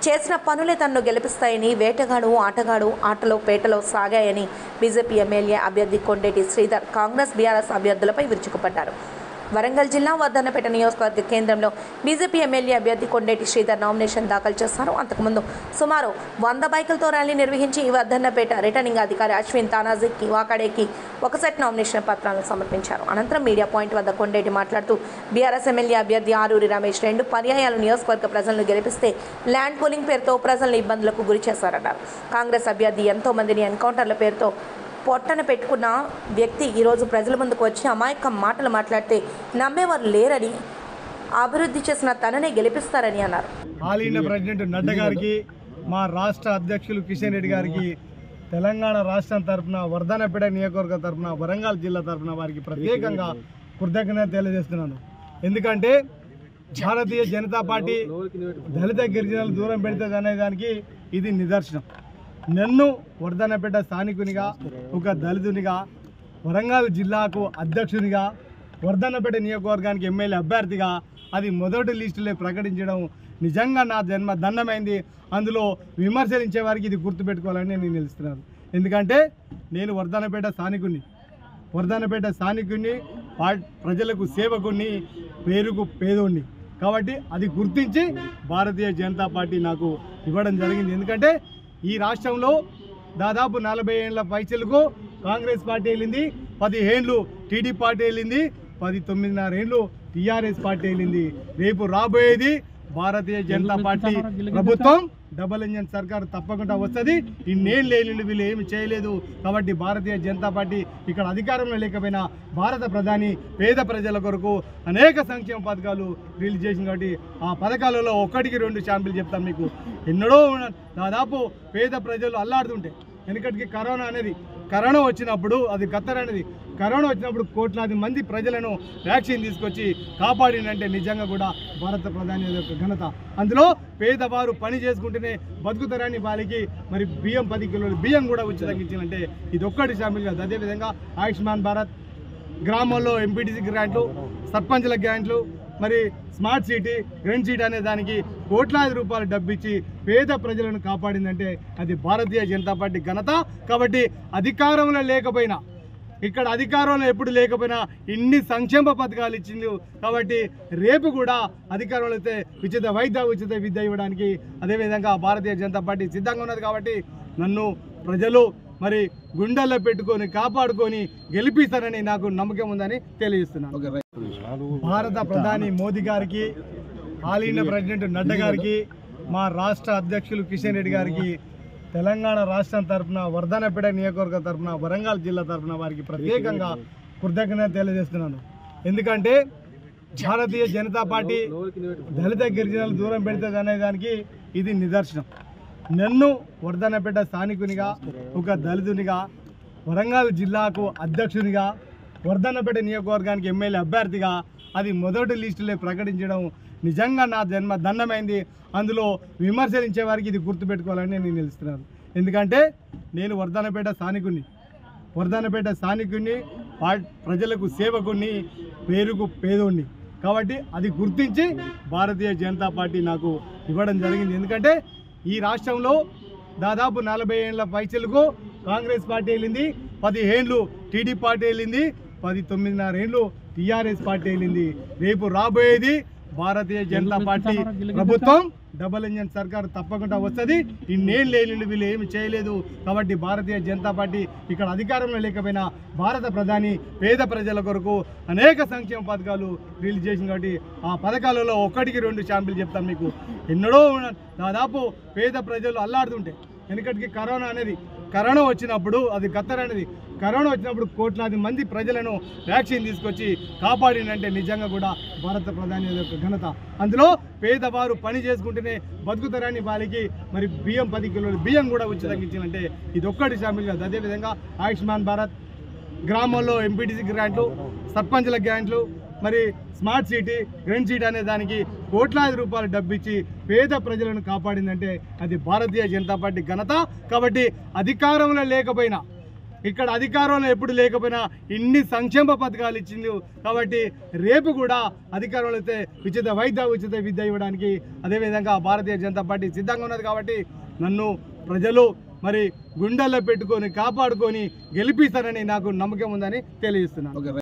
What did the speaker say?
చేసిన పనులే తనను గెలిపిస్తాయని వేటగాడు ఆటగాడు ఆటలో పేటలో సాగాయని బీజేపీ ఎమ్మెల్యే అభ్యర్థి కొండేటి శ్రీధర్ కాంగ్రెస్ బీఆర్ఎస్ అభ్యర్థులపై విరుచుకుపడ్డారు వరంగల్ జిల్లా వర్ధన్నపేట నియోజకవర్గ కేంద్రంలో బీజేపీ ఎమ్మెల్యే అభ్యర్థి కొండేటి శ్రీధర్ నామినేషన్ దాఖలు చేశారు అంతకుముందు సుమారు వంద బైకులతో ర్యాలీ నిర్వహించి ఈ వర్ధన్నపేట రిటర్నింగ్ అధికారి అశ్విన్ తానాజీకి వాకాడేకి ఒక సెట్ నామినేషన్ పత్రాలను సమర్పించారు అనంతరం మీడియా పాయింట్ వద్ద కొండేటి మాట్లాడుతూ బీఆర్ఎస్ ఎమ్మెల్యే అభ్యర్థి ఆరూరి రమేష్ రెండు పర్యాయాలు నియోజకవర్గ ప్రజలను గెలిపిస్తే ల్యాండ్ పూలింగ్ పేరుతో ప్రజలను ఇబ్బందులకు గురి చేశారన్నారు కాంగ్రెస్ అభ్యర్థి ఎంతో మందిని ఎన్కౌంటర్ల పేరుతో పొట్టన పెట్టుకున్న వ్యక్తి ఈరోజు ప్రజల ముందుకు వచ్చి అమాయక మాటలు మాట్లాడితే నమ్మేవారు లేరని అభివృద్ధి చేసిన తననే గెలిపిస్తారని అన్నారు ఆల్ ఇండియా ప్రెసిడెంట్ నడ్డా గారికి మా రాష్ట్ర అధ్యక్షులు కిషన్ రెడ్డి గారికి తెలంగాణ రాష్ట్రం తరఫున వర్ధనపేట నియోజకవర్గం తరఫున వరంగల్ జిల్లా తరఫున వారికి ప్రత్యేకంగా కృతజ్ఞత తెలియజేస్తున్నాను ఎందుకంటే భారతీయ జనతా పార్టీ దళిత గిరిజనులు దూరం పెడుతుంది అనే దానికి ఇది నిదర్శనం నన్ను వర్ధనపేట స్థానికునిగా ఒక దళితునిగా వరంగల్ జిల్లాకు అధ్యక్షునిగా వర్ధన్నపేట నియోజకవర్గానికి ఎమ్మెల్యే అభ్యర్థిగా అది మొదటి లిస్టులో ప్రకటించడం నిజంగా నా జన్మ దండమైంది అందులో విమర్శించే వారికి ఇది గుర్తుపెట్టుకోవాలని నేను నిలుస్తున్నాను ఎందుకంటే నేను వర్ధన్నపేట స్థానికుని వర్ధన్నపేట స్థానికుని పా- ప్రజలకు సేవకుని పేరుకు పేదోడిని కాబట్టి అది గుర్తించి భారతీయ జనతా పార్టీ నాకు ఇవ్వడం జరిగింది ఎందుకంటే ఈ రాష్ట్రంలో దాదాపు నలభై ఏళ్ళ పైసలకు కాంగ్రెస్ పార్టీ వెళ్ళింది పదిహేండ్లు టీడీ పార్టీ వెళ్ళింది పది తొమ్మిదిన్నర ఏళ్ళు టీఆర్ఎస్ పార్టీ వెళ్ళింది రేపు రాబోయేది భారతీయ జనతా పార్టీ ప్రభుత్వం డబుల్ ఇంజన్ సర్కార్ తప్పకుండా వస్తుంది ఇన్నేళ్ళు లేని వీళ్ళు ఏమి చేయలేదు కాబట్టి భారతీయ జనతా పార్టీ ఇక్కడ అధికారంలో లేకపోయినా భారత ప్రధాని పేద ప్రజల కొరకు అనేక సంక్షేమ పథకాలు రిలీజ్ చేసింది కాబట్టి ఆ పథకాలలో ఒకటికి రెండు శాంపిల్ చెప్తాను మీకు ఎన్నడో ఉన్న- దాదాపు పేద ప్రజలు అల్లాడుతుంటే వెనకటికి కరోనా అనేది కరోనా వచ్చినప్పుడు అది ఖత్తర్ అనేది కరోనా వచ్చినప్పుడు కోట్లాది మంది ప్రజలను వ్యాక్సిన్ తీసుకొచ్చి కాపాడిందంటే నిజంగా కూడా భారత ప్రధాని యొక్క ఘనత అందులో పేదవారు పని చేసుకుంటేనే బతుకుతారని వాళ్ళకి మరి బియ్యం పది కిలోలు బియ్యం కూడా ఉచితంగా ఇచ్చిందంటే ఇది ఒక్కటి షామిల్ కాదు అదేవిధంగా ఆయుష్మాన్ భారత్ గ్రామాల్లో ఎంపీటీసీ గ్రాంట్లు సర్పంచ్ల గ్రాంట్లు మరి స్మార్ట్ సిటీ గ్రీన్ సిటీ అనే దానికి కోట్లాది రూపాయలు డబ్బిచ్చి పేద ప్రజలను కాపాడిందంటే అది భారతీయ జనతా పార్టీ ఘనత కాబట్టి అధికారంలో లేకపోయినా ఇక్కడ అధికారంలో ఎప్పుడు లేకపోయినా ఇన్ని సంక్షేమ పథకాలు ఇచ్చింది కాబట్టి రేపు కూడా అధికారంలో అయితే ఉచిత వైద్య ఉచిత విద్య ఇవ్వడానికి అదేవిధంగా భారతీయ జనతా పార్టీ సిద్ధంగా ఉన్నది కాబట్టి నన్ను ప్రజలు మరి గుండెల్లో పెట్టుకొని కాపాడుకొని గెలిపిస్తారని నాకు నమ్మకం ఉందని తెలియజేస్తున్నాను భారత ప్రధాని మోదీ గారికి ఆల్ ఇండియా ప్రెసిడెంట్ నడ్డా గారికి మా రాష్ట్ర అధ్యక్షులు కిషన్ రెడ్డి గారికి తెలంగాణ రాష్ట్రం తరఫున వర్ధనపేట నియోజకవర్గం తరఫున వరంగల్ జిల్లా తరఫున వారికి ప్రత్యేకంగా కృతజ్ఞత తెలియజేస్తున్నాను ఎందుకంటే భారతీయ జనతా పార్టీ దళిత గిరిజనులు దూరం పెడుతుంది అనే దానికి ఇది నిదర్శనం నన్ను వర్ధనపేట స్థానికునిగా ఒక దళితునిగా వరంగల్ జిల్లాకు అధ్యక్షునిగా వర్ధన్నపేట నియోజకవర్గానికి ఎమ్మెల్యే అభ్యర్థిగా అది మొదటి లిస్టులో ప్రకటించడం నిజంగా నా జన్మ దండమైంది అందులో విమర్శించే వారికి ఇది గుర్తుపెట్టుకోవాలని నేను నిలుస్తున్నాను ఎందుకంటే నేను వర్ధన్నపేట స్థానికుని వర్ధన్నపేట స్థానికుని పా- ప్రజలకు సేవకుని పేరుకు పేదోడిని కాబట్టి అది గుర్తించి భారతీయ జనతా పార్టీ నాకు ఇవ్వడం జరిగింది ఎందుకంటే ఈ రాష్ట్రంలో దాదాపు నలభై ఏళ్ళ పైసలకు కాంగ్రెస్ పార్టీ వెళ్ళింది పదిహేండ్లు టీడీ పార్టీ వెళ్ళింది పది తొమ్మిదిన్నర ఏళ్ళు టీఆర్ఎస్ పార్టీ వెళ్ళింది రేపు రాబోయేది భారతీయ జనతా పార్టీ ప్రభుత్వం డబుల్ ఇంజన్ సర్కార్ తప్పకుండా వస్తుంది ఇన్నేళ్ళు లేని వీళ్ళు ఏమి చేయలేదు కాబట్టి భారతీయ జనతా పార్టీ ఇక్కడ అధికారంలో లేకపోయినా భారత ప్రధాని పేద ప్రజల కొరకు అనేక సంక్షేమ పథకాలు రిలీజ్ చేసింది కాబట్టి ఆ పథకాలలో ఒకటికి రెండు శాంపిల్ చెప్తాను మీకు ఎన్నడో ఉన్న- దాదాపు పేద ప్రజలు అల్లాడుతుంటే వెనకటికి కరోనా అనేది కరోనా వచ్చినప్పుడు అది ఖత్తర్ అనేది కరోనా వచ్చినప్పుడు కోట్లాది మంది ప్రజలను వ్యాక్సిన్ తీసుకొచ్చి కాపాడిందంటే నిజంగా కూడా భారత ప్రధాని యొక్క ఘనత అందులో పేదవారు పని చేసుకుంటేనే బతుకుతారని వాళ్ళకి మరి బియ్యం పది కిలోలు బియ్యం కూడా ఉచితంగా ఇచ్చిందంటే ఇది ఒక్కటి షామిల్ కాదు అదేవిధంగా ఆయుష్మాన్ భారత్ గ్రామాల్లో ఎంపీటీసీ గ్రాంట్లు సర్పంచ్ల గ్రాంట్లు మరి స్మార్ట్ సిటీ గ్రీన్ సిటీ అనే దానికి కోట్లాది రూపాయలు డబ్బిచ్చి పేద ప్రజలను కాపాడిందంటే అది భారతీయ జనతా పార్టీ ఘనత కాబట్టి అధికారంలో లేకపోయినా ఇక్కడ అధికారంలో ఎప్పుడు లేకపోయినా ఇన్ని సంక్షేమ పథకాలు ఇచ్చింది కాబట్టి రేపు కూడా అధికారంలో అయితే ఉచిత వైద్య ఉచిత విద్య ఇవ్వడానికి అదేవిధంగా భారతీయ జనతా పార్టీ సిద్ధంగా ఉన్నది కాబట్టి నన్ను ప్రజలు మరి గుండెల్లో పెట్టుకొని కాపాడుకొని గెలిపిస్తారని నాకు నమ్మకం ఉందని తెలియజేస్తున్నాను